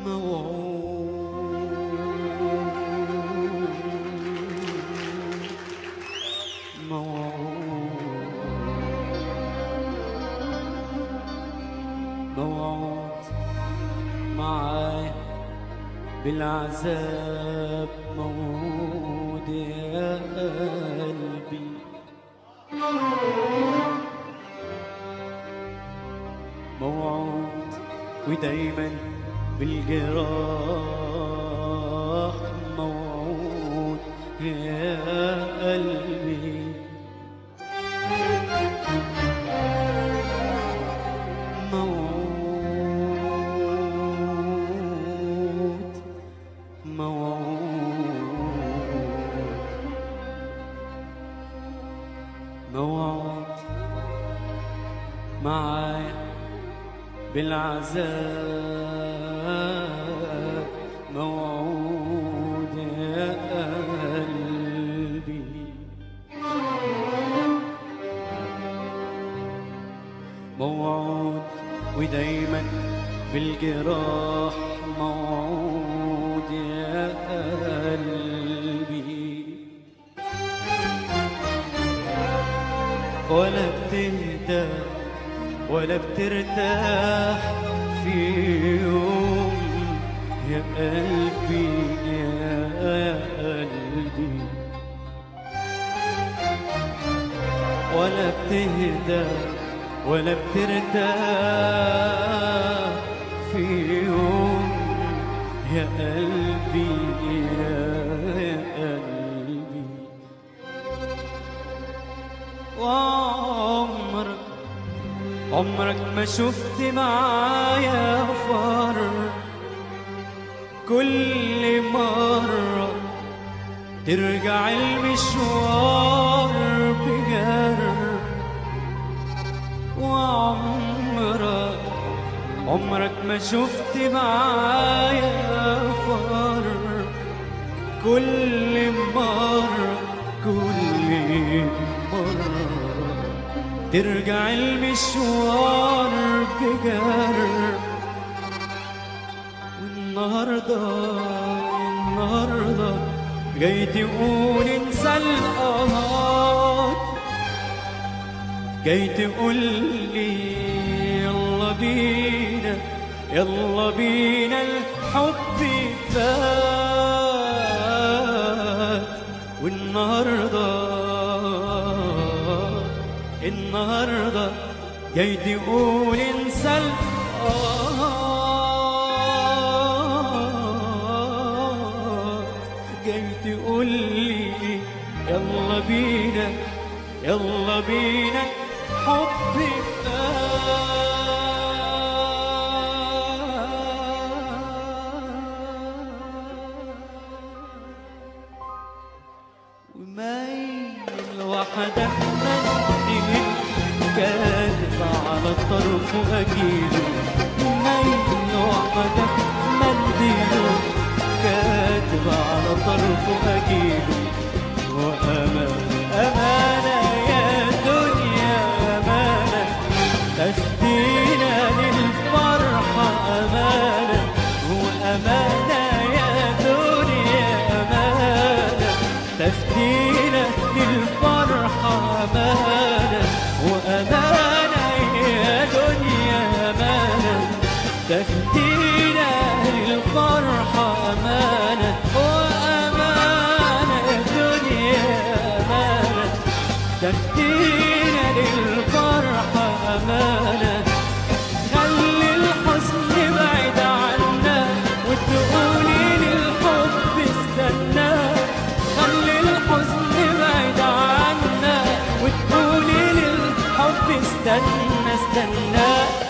موعود معاي بالعذاب موعود يا قلبي موعود ودايما بالجراح موعود يا قلبي موعود موعود موعود معاي بالعذاب موعود يا قلبي موعود ودايما بالجراح موعود يا قلبي ولا بتهدى ولا بترتاح في يوم يا قلبي يا قلبي ولا بتهدى ولا بترتاح في يوم يا قلبي يا, يا قلبي وعمرك عمرك ما شفت معايا فرق كل مرة ترجع المشوار بجرح وعمرك عمرك ما شفت معايا فرق كل مرة كل مرة ترجع المشوار بجرح والنهاردة النهاردة جاي تقول انسى القهار جاي تقول لي يلا بينا يلا بينا الحب فات والنهارده النهارده جاي تقول انسى القهار جاي تقول لي يلا بينا يلا بينا حبي ومايل وحدك منديل كاتب على الطرف أجيله مايل وحدك منديل كاتب على الطرف أجيله وأمان أمانة يا دنيا أمانة تهدينا للفرحة أمانة وأمانة يا دنيا أمانة تهدينا للفرحة أمانة وأمانة يا دنيا أمانة تهدينا للفرحة أمانة وأمانة يا دنيا أمانة تهدينا للفرحة أمانة خلي الحزن بعيد عنا وتقولي للحب استنى خلي الحزن بعيد عنا وتقولي للحب استنى استنى